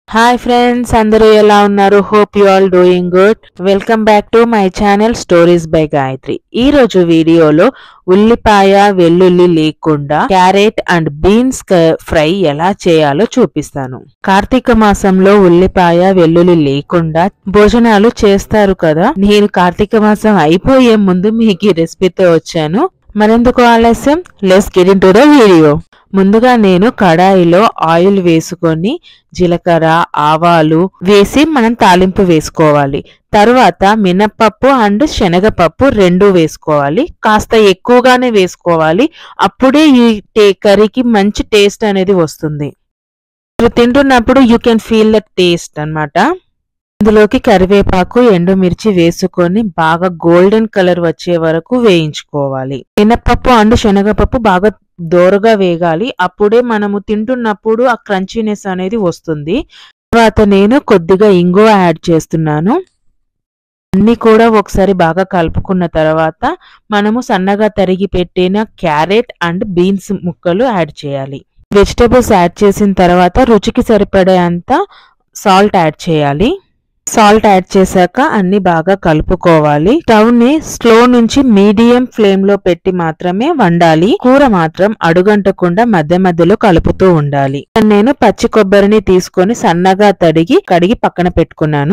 Hi friends అందరూ ఎలా ఉన్నారు hope you all doing good welcome back to my channel stories by Gayatri ఈ రోజు వీడియోలో ఉల్లిపాయ వెల్లుల్లి లేకుండా క్యారెట్ అండ్ బీన్స్ ఫ్రై ఎలా చేయాలో చూపిస్తాను కార్తీక మాసంలో ఉల్లిపాయ వెల్లుల్లి లేకుండా భోజనాలు చేస్తారు కదా నేను కార్తీక మాసం అయిపోయే ముందు మీకు ఈ రెసిపీతో వచ్చాను మరెందుకు ఆలస్యం let's get into the video ముందుగా నేను కడాయిలో ఆయిల్ వేసుకొని జీలకర్ర ఆవాలు వేసి మనం తాలింపు వేసుకోవాలి తరువాత మినప్పప్పు అండ్ శనగపప్పు రెండు వేసుకోవాలి కాస్త ఎక్కువగానే వేసుకోవాలి అప్పుడే ఈ టే కర్రీకి మంచి టేస్ట్ అనేది వస్తుంది మీరు తింటున్నప్పుడు you can feel the taste అన్నమాట ఇందులోకి కరివేపాకు ఎండుమిర్చి వేసుకొని బాగా గోల్డెన్ కలర్ వచ్చే వరకు వేయించుకోవాలి మినప్పప్పు అండ్ శనగపప్పు బాగా దోరగా వేగాలి అప్పుడే మనము తింటున్నప్పుడు ఆ క్రంచీనెస్ అనేది వస్తుంది తర్వాత నేను కొద్దిగా ఇంగువ యాడ్ చేస్తున్నాను అన్ని కూడా ఒకసారి బాగా కలుపుకున్న తర్వాత మనము సన్నగా తరిగి పెట్టిన క్యారెట్ అండ్ బీన్స్ ముక్కలు యాడ్ చేయాలి వెజిటేబుల్స్ యాడ్ చేసిన తర్వాత రుచికి సరిపడే అంత సాల్ట్ యాడ్ చేయాలి సాల్ట్ యాడ్ చేశాక అన్ని బాగా కలుపుకోవాలి స్టవ్ ని స్లో నుంచి మీడియం ఫ్లేమ్ లో పెట్టి మాత్రమే వండాలి కూర మాత్రం అడుగంటకుండా మధ్య మధ్యలో కలుపుతూ ఉండాలి నేను పచ్చి కొబ్బరిని తీసుకొని సన్నగా తడిగి కడిగి పక్కన పెట్టుకున్నాను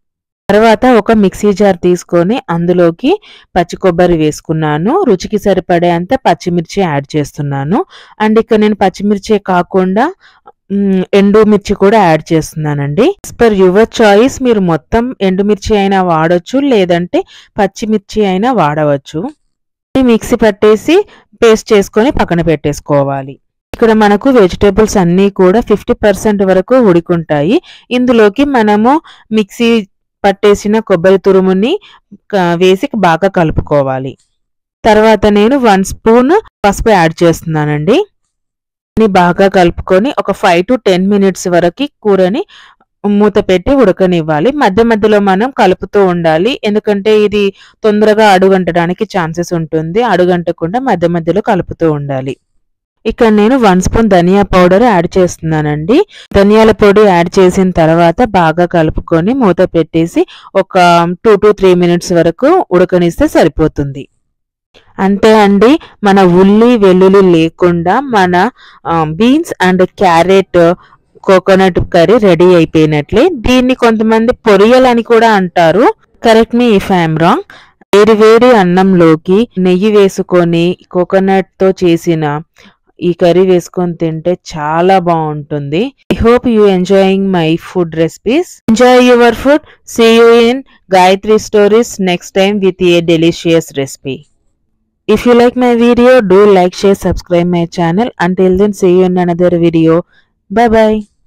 తర్వాత ఒక మిక్సీ జార్ తీసుకొని అందులోకి పచ్చి కొబ్బరి వేసుకున్నాను రుచికి సరిపడే అంత పచ్చిమిర్చి యాడ్ చేస్తున్నాను అండ్ ఇక్కడ నేను పచ్చిమిర్చి కాకుండా మ్, ఎండుమిర్చి కూడా యాడ్ చేస్తున్నానండి పర్ యువర్ చాయిస్ మీరు మొత్తం ఎండుమిర్చి అయినా వాడొచ్చు లేదంటే పచ్చిమిర్చి అయినా వాడవచ్చు ఈ మిక్సీ పట్టేసి పేస్ట్ చేసుకొని పక్కన పెట్టేసుకోవాలి ఇక్కడ మనకు వెజిటేబుల్స్ అన్నీ కూడా ఫిఫ్టీ పర్సెంట్ వరకు ఉడికుంటాయి ఇందులోకి మనము మిక్సీ పట్టేసిన కొబ్బరి తురుముని క- వేసి బాగా కలుపుకోవాలి తర్వాత నేను వన్ స్పూన్ పసుపు యాడ్ చేస్తున్నానండి అన్ని బాగా కలుపుకొని ఒక ఫైవ్ టు టెన్ మినిట్స్ వరకు కూరని మూత పెట్టి ఉడకనివ్వాలి మధ్య మధ్యలో మనం కలుపుతూ ఉండాలి ఎందుకంటే ఇది తొందరగా అడుగంటడానికి ఛాన్సెస్ ఉంటుంది అడుగంటకుండా మధ్య మధ్యలో కలుపుతూ ఉండాలి ఇక్కడ నేను వన్ స్పూన్ ధనియా పౌడర్ యాడ్ చేస్తున్నానండి ధనియాల పొడి యాడ్ చేసిన తర్వాత బాగా కలుపుకొని మూత పెట్టేసి ఒక టూ టు త్రీ మినిట్స్ వరకు ఉడకనిస్తే సరిపోతుంది అంతే అండి మన ఉల్లి వెల్లుల్లి లేకుండా మన beans and carrot coconut curry ready అయిపోయినట్లే దీన్ని కొంతమంది పొరియల్ అని కూడా అంటారు correct me if I'm wrong వేడి వేడి అన్నంలోకి నెయ్యి వేసుకొని కోకోనట్ తో చేసిన ఈ కర్రీ వేసుకొని తింటే చాలా బాగుంటుంది I hope you enjoying my food recipes enjoy your food see you in Gayatri stories next time with a delicious recipe If you like my video, do like, share, subscribe my channel. Until then, see you in another video. Bye bye.